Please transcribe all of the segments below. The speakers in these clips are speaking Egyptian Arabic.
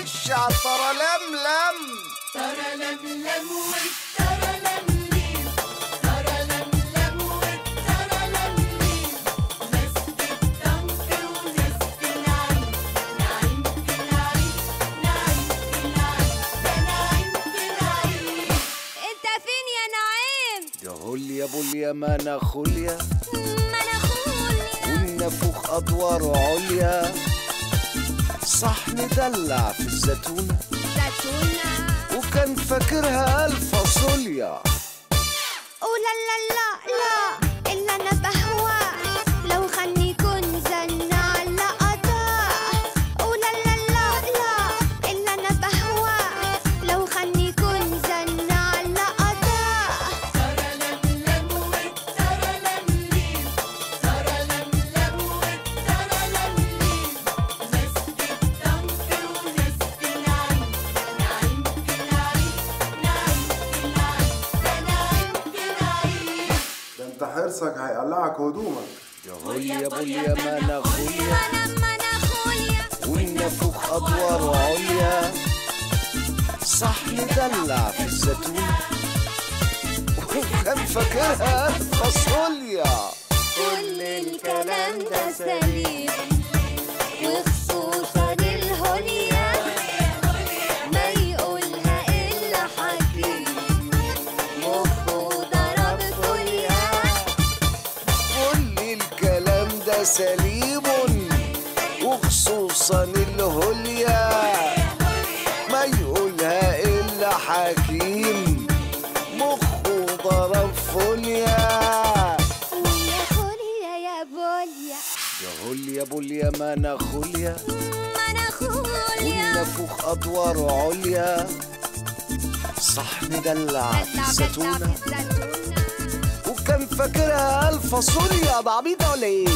خش على الطرلملم ترى لملم والترى لمليم ترى لملم والترى لمليم ناس بتنكر وناس بنعيم نعيم في نعيم نعيم في نعيم ده نعيم في نعيم انت فين يا نعيم يا هوليا بوليا ما انا خوليا ما انا خوليا والنافوخ ادواره عليا صحن دلع في الزيتونه زيتونة وكان فاكرها الفاصوليا ولا لا لا لا الا انا بهواه لو خلني يكون زن على قطاه ولا لا لا لا الا انا بهواه لو خلني يكون زن على قطاه ترى لملم والترى لمليم ترى لملم والترى لمليم ناس بتنكر وناس بنعيم نعيم في نعيم نعيم في نعيم ده نعيم في نعيم ده انت حرصك هيقلعك هدومك يا هوليا بوليا ما انا خوليا ما انا ما انا خوليا والنافوخ ادواره عليا صحن دلع في الزيتونه وكان فاكرها الفاصوليا كل الكلام ده سليم وخصوصا الهوليا ما يقولها الا حكيم مخه ضرب فوليا كل الكلام ده سليم وخصوصا الهوليا ما يقولها الا حكيم مخه ضرب فوليا ويا خوليا يا بوليا يا هوليا بوليا ما انا خوليا ما انا خوليا والنافوخ ادواره عليا صحن دلع في الزيتونه وكان فاكرها الفاصوليا ده عبيطه ولا ايه؟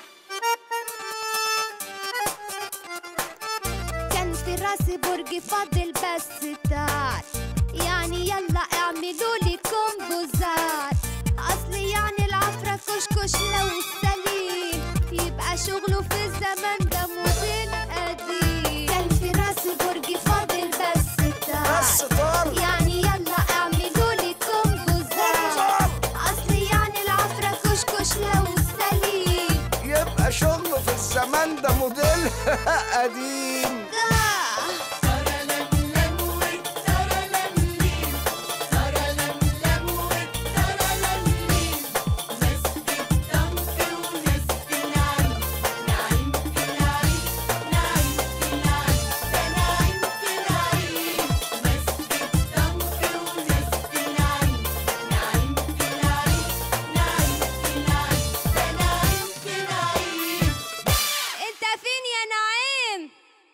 كان في راسي برج فاضل بس تار يعني يلا اعملوا لي كومبوزات اصلي يعني العفرة كشكش لو سليم يبقى شغله في الزمن ده موديل قديم كان في راسي برج فاضل بس تار بس طار يعني يلا اعملوا لي كومبوزات اصلي يعني العفرة كشكش لو سليم يبقى شغله في الزمان ده موديل قديم ترى لملم والترى لمليم ترى لملم والترى لمليم ناس بتنكر وناس بنعيم نعيم في نعيم نعيم في نعيم ده نعيم في نعيم ناس بتنكر وناس بنعيم نعيم في نعيم نعيم في نعيم ده نعيم في نعيم انت فين يا نعيم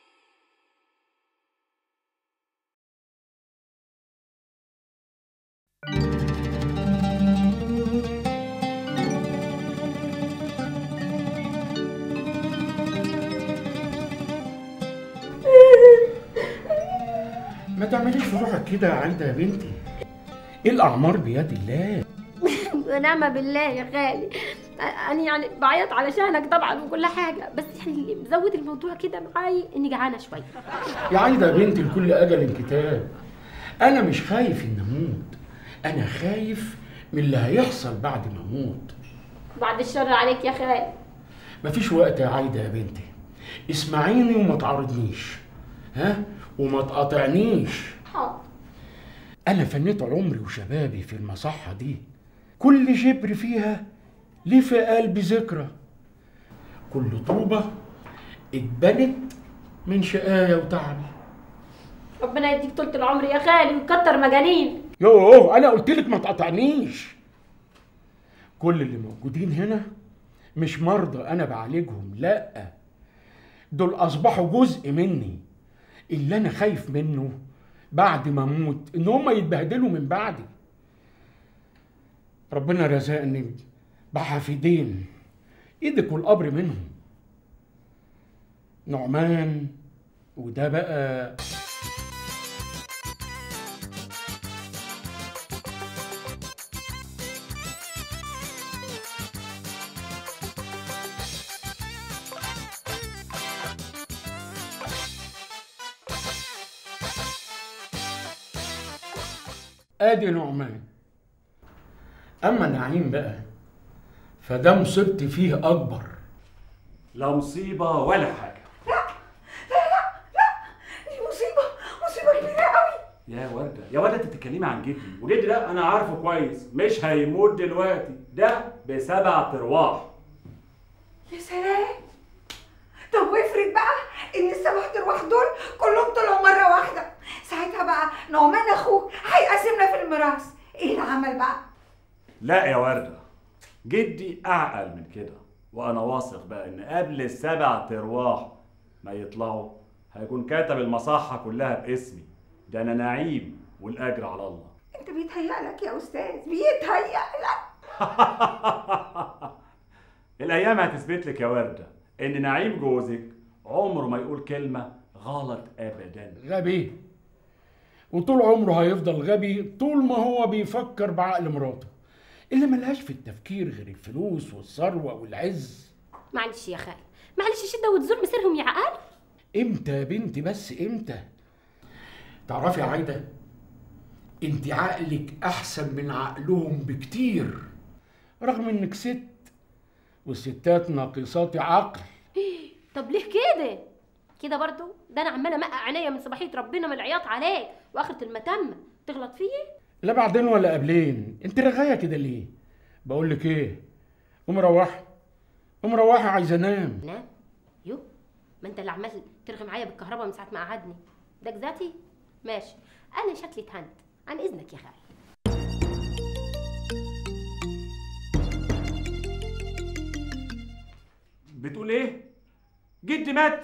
ما تعمليش في روحك كده يا عايده يا بنتي ايه الاعمار بيد الله ونعم بالله يا خالي انا يعني بعيط علشانك طبعا وكل حاجه بس يعني اللي مزود الموضوع كده معاي اني جعانه شويه يا عايده يا بنتي لكل اجل كتاب انا مش خايف ان اموت انا خايف من اللي هيحصل بعد ما اموت بعد الشر عليك يا خالي مفيش وقت يا عايده يا بنتي اسمعيني وما تعارضنيش ها وما تقاطعنيش حاضر أنا فنيت عمري وشبابي في المصحة دي كل شبر فيها ليه في قلبي ذكرى كل طوبة اتبنت من شقايا وتعبي ربنا يديك طولة العمر يا خالي ويكتر مجانين يوه أنا قلت لك ما تقاطعنيش كل اللي موجودين هنا مش مرضى أنا بعالجهم لأ دول أصبحوا جزء مني اللي أنا خايف منه بعد ما أموت إن هم يتبهدلوا من بعدي ربنا رزقني بحفيدين ايدك والقبر منهم نعمان وده بقى ادي نعمان اما نعيم بقى فده مصيبتي فيه اكبر لا مصيبة ولا حاجة دي مصيبة مصيبة كبيرة قوي يا وردة يا وردة انت بتتكلمي عن جدي وجدي ده انا عارفه كويس مش هيموت دلوقتي ده بسبع ارواح يا سلام طب وافرض بقى ان السبع ارواح دول كلهم طلعوا مرة واحدة ساعتها بقى نعمان اخوك هيقسمنا في الميراث ايه العمل بقى؟ لا يا وردة جدي اعقل من كده وانا واثق بقى ان قبل السبع ارواح ما يطلعوا هيكون كاتب المصحة كلها باسمي ده انا نعيم والاجر على الله انت بيتهيألك يا استاذ بيتهيألك الايام هتثبت لك يا ورده ان نعيم جوزك عمره ما يقول كلمه غلط ابدا غبي وطول عمره هيفضل غبي طول ما هو بيفكر بعقل مراته اللي ملهاش في التفكير غير الفلوس والثروة والعز معلش يا خال معلش الشده والذل مصيرهم يا عقال امتى يا بنتي بس امتى تعرفي يا عايدة انت عقلك احسن من عقلهم بكتير رغم انك ست والستات ناقصات عقل طب ليه كده كده برضو ده انا عماله امقع عينيا من صباحيه ربنا من العياط عليك واخره المتمه تغلط فيا لا بعدين ولا قبلين انت رغايه كده ليه بقول لك ايه قوم روحي قوم روحي عايزه انام نام يو ما انت اللي عمال ترغي معايا بالكهرباء من ساعه ما قعدني ده جزاتي ماشي انا شكلي اتهنت عن اذنك يا خال بتقول ايه جدي مات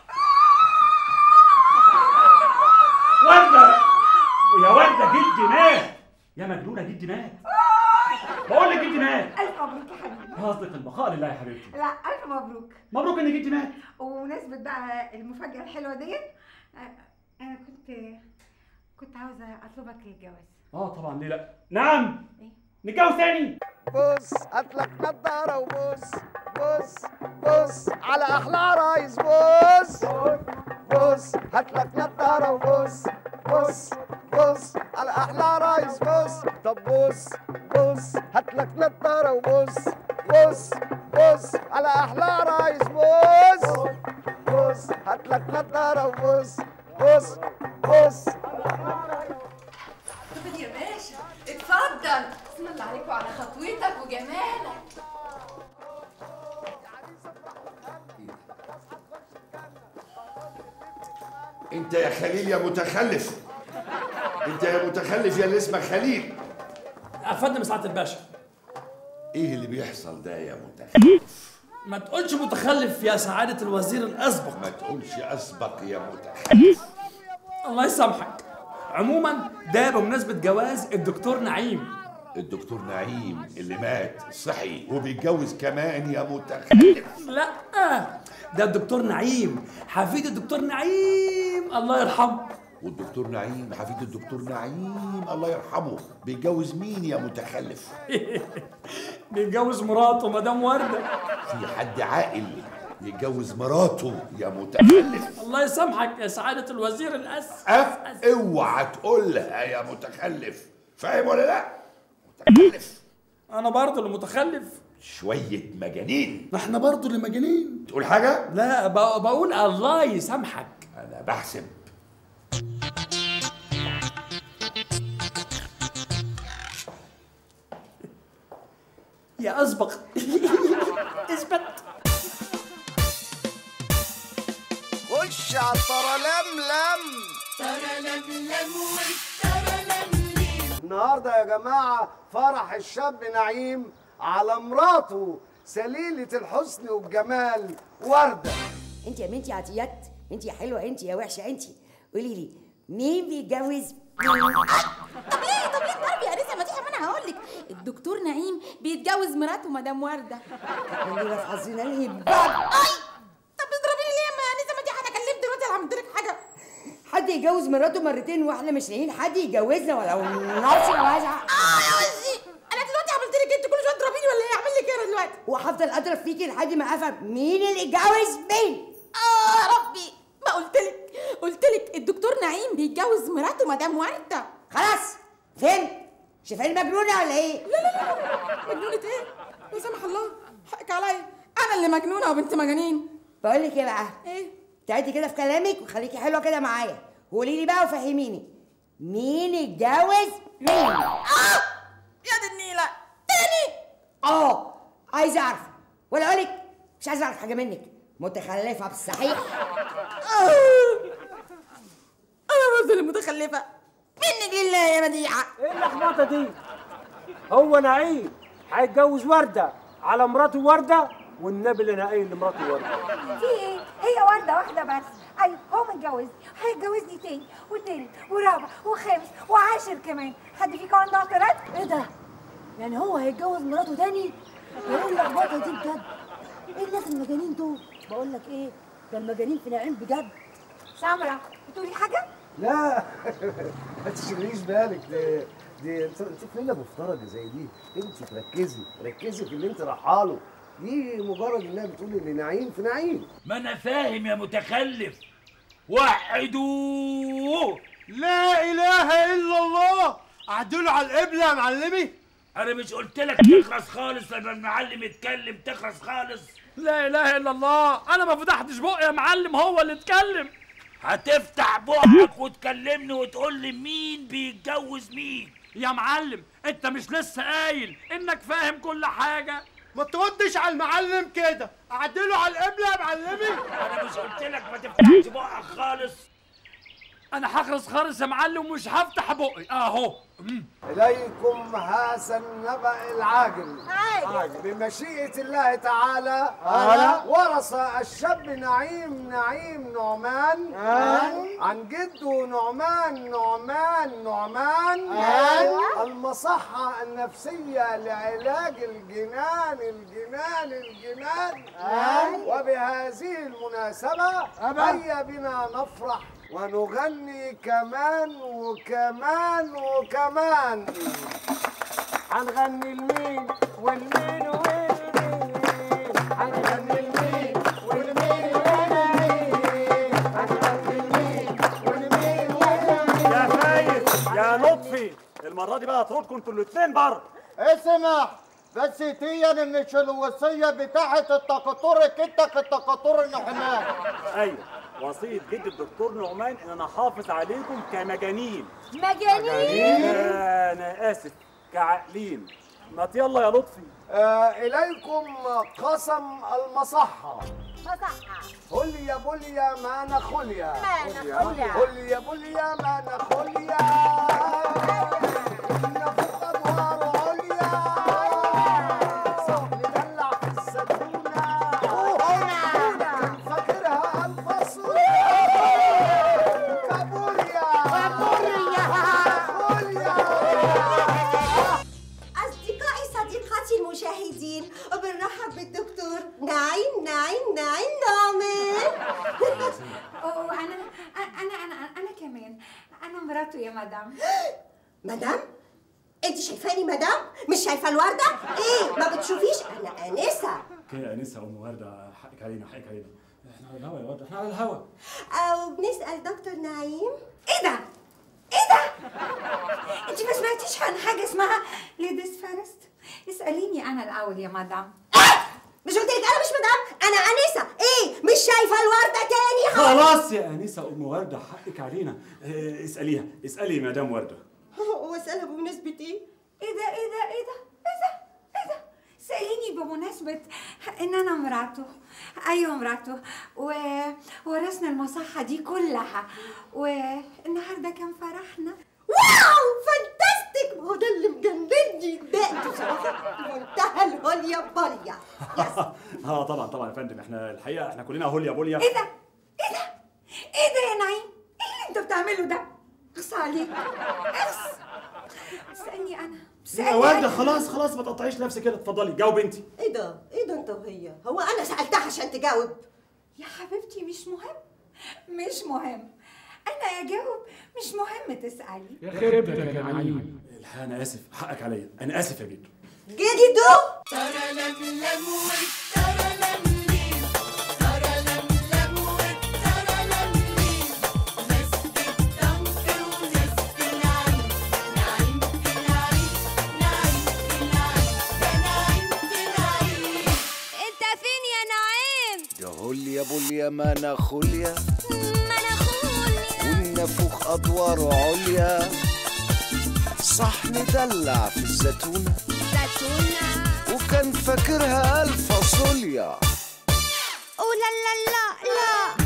ورده يا ورده جدي مات يا مجنونه جدي مات بقول لك جدي مات الف مبروك يا حبيبي قصدك البقاء لله يا حبيبتي لا الف مبروك مبروك ان جدي مات ومناسبة بقى المفاجأة الحلوة ديت آه، أنا كنت كنت عاوزة أطلبك للجواز اه طبعا ليه لا نعم إيه؟ نتجوز تاني بص هاتلك نضارة وبص بص بص على أحلى عرايس بص بص هاتلك نضارة وبص بص بص على أحلى عرايس بص طب بص بص هاتلك نضارة وبص بص بص على أحلى عرايس بص بص هاتلك نضارة وبص بص بص اتفضل يا باشا اتفضل بسم الله عليك وعلى خطوتك وجمالك انت يا خليل يا متخلف انت يا متخلف يا اللي اسمك خليل افندم سعاده الباشا ايه اللي بيحصل ده يا متخلف ما تقولش متخلف يا سعاده الوزير الاسبق ما تقولش اسبق يا متخلف الله يسامحك عموما ده بمناسبه جواز الدكتور نعيم الدكتور نعيم اللي مات صحي وبيتجوز كمان يا متخلف لا ده الدكتور نعيم حفيد الدكتور نعيم الله يرحمه والدكتور نعيم حفيد الدكتور نعيم الله يرحمه بيتجوز مين يا متخلف بيتجوز مراته مدام ورده في حد عاقل يتجوز مراته يا متخلف الله يسامحك يا سعاده الوزير الاسبق أف اوعى تقولها يا متخلف فاهم ولا لا متخلف انا برضه اللي متخلف شوية مجانين احنا برضه اللي مجانين تقول حاجة؟ لا ب- بقول الله يسامحك أنا بحسب يا اسبق اثبت خش على الطرلملم ترى لملم والترى لملم النهارده يا جماعه فرح الشاب نعيم على مراته سليلة الحسن والجمال وردة انت يا بنتي عطيات انت يا حلوه انت يا وحشه انت قولي لي مين بيتجوز طب ليه طب ليه تضربي يا انسه ما تيجي ما انا هقول لك الدكتور نعيم بيتجوز مراته مدام ورده كلنا في حظنا الهباب اي طب بتضربيني ليه يا انسه ما تيجي انا كلمت دلوقتي عملت لك حاجه حد يتجوز مراته مرتين واحنا مش لاقيين حد يجوزنا ولا نفسي ولا عايز اه يا وزي انا دلوقتي عملت لك انت كل شويه تضربيني ولا ايه اعمل لك ايه انا دلوقتي وهفضل اضرب فيكي لحد ما افهم مين اللي اتجوز مين اه يا ربي ما قلت لك قلت لك الدكتور نعيم بيتجوز مراته مدام ورده خلاص فين شايفاني مجنونه ولا ايه لا لا لا مجنونة ايه؟ لا سمح الله حقك عليا انا اللي مجنونة وبنت مجانين بقول لك ايه بقى ايه؟ تعدي كده في كلامك وخليكي حلوه كده معايا وقولي لي بقى وفهميني مين اتجوز مين اه يا دي النيلة تاني اه عايز اعرف ولا اقول لك مش عايز اعرف حاجه منك متخلفه بالصحيح انا برضه اللي متخلفة منك لله يا مديحة ايه اللخبطه دي هو نعيم هيتجوز ورده على مراته ورده والنبي اللي انا قايل لمراته ورده في ايه؟ هي وردة واحدة بس ايوه هو متجوزني هيتجوزني تاني وتالت ورابع وخامس وعاشر كمان حد فيكم عنده اعتراض؟ ايه ده؟ يعني هو هيتجوز مراته تاني؟ ده ايه اللخبطه دي بجد؟ ايه الناس المجانين دول؟ بقول لك ايه؟ ده المجانين في نعيم بجد سمرة بتقولي حاجة؟ لا ما تشغليش بالك دي دي انت انت فين مفترض زي دي انت تركزي ركزي في اللي انت رايحاله دي مجرد انها بتقول ان نعيم في نعيم ما انا فاهم يا متخلف وحدوه لا اله الا الله عدلوا على القبله يا معلمي انا مش قلت لك تخرس خالص لما المعلم يتكلم تخرس خالص لا اله الا الله انا ما فتحتش بقي يا معلم هو اللي اتكلم هتفتح بقك وتكلمني وتقول لي مين بيتجوز مين يا معلم انت مش لسه قايل انك فاهم كل حاجه ما تردش على المعلم كده عدلوا على القبله يا معلمي انا مش قلت لك ما تفتحش بقك خالص انا هخرس خالص يا معلم ومش هفتح بقي اهو مم. اليكم هذا النبأ العاجل عاجل. بمشيئة الله تعالى تعالى. ورث الشاب نعيم نعيم نعمان عن جده نعمان نعمان نعمان المصحة النفسية لعلاج الجنان الجنان الجنان وبهذه المناسبة هيا بنا نفرح ونغني كمان وكمان وكمان هنغني لمين والمين والمين هنغني لمين والمين والمين هنغني لمين والمين والمين يا فايز يا لطفي المره دي بقى هطردكم انتوا الاثنين بره اسمع بس دي مش الوصيه بتاعت التقطرك انت كالتقطر النحمان ايوه وصيه جد الدكتور نعمان ان انا احافظ عليكم كمجانين مجانين آه، انا اسف كعقلين ما يلا يا لطفي آه إليكم قسم المصحة مصحة هليا بليا ما نخليا ما نخليا. هليا بليا ما نخليا إن فوق أدوار عليا صهل دلع في الزتونة كان فاكرها الفصل كابوريا أصدقائي صديقاتي المشاهدين بنرحب بالدكتور نعيم نعيم نعيم نعمان وانا انا انا انا كمان انا مراته يا مدام مدام انت شايفاني مدام مش شايفه الورده ايه ما بتشوفيش انا انسه كده يا انسه ام ورده حقك علينا حقك علينا احنا على الهوا يا ورده احنا على الهوا او بنسال دكتور نعيم ايه ده ايه ده انت ما سمعتيش عن حاجه اسمها ليديز فيرست اساليني انا الاول يا مدام مش قلت لك انا مش مدام انا انسه ايه مش شايفه الورده تاني خلاص يا انسه ام ورده حقك علينا اه، اساليها اسالي مدام ورده واسالها بمناسبه ايه ايه ده ايه ده ايه ده ايه ده ايه ده سأليني بمناسبة إن أنا مراته أيوة مراته و... ورثنا المصحة دي كلها والنهاردة كان فرحنا واو فانتاستيك ما هو ده اللي مجنني ده انتوا بصراحه منتهى الهوليا بوليا اه طبعا طبعا يا فندم احنا الحقيقه احنا كلنا هوليا بوليا إيه ده إيه ده إيه ده يا نعيم إيه اللي أنتوا بتعملوا ده اخص عليك اخص اسألني أنا يا ورده خلاص خلاص ما تقطعيش نفسك كده اتفضلي جاوب انت ايه ده ايه ده انت وهي هو انا سالتها عشان تجاوب يا حبيبتي مش مهم مش مهم أنا أجاوب مش مهم تسألي يا خيبتك يا نعيم الحقيقه انا اسف حقك عليا انا اسف يا جدو جدو ترلملم والترلمليم ترلملم والترلمليم ناس بتنكر وناس بنعيم نعيم مناخوليا والنافوخ أدواره عليا صح ندلع في الزيتونة زيتونة وكان فاكرها الفاصوليا أو لا لا لا لا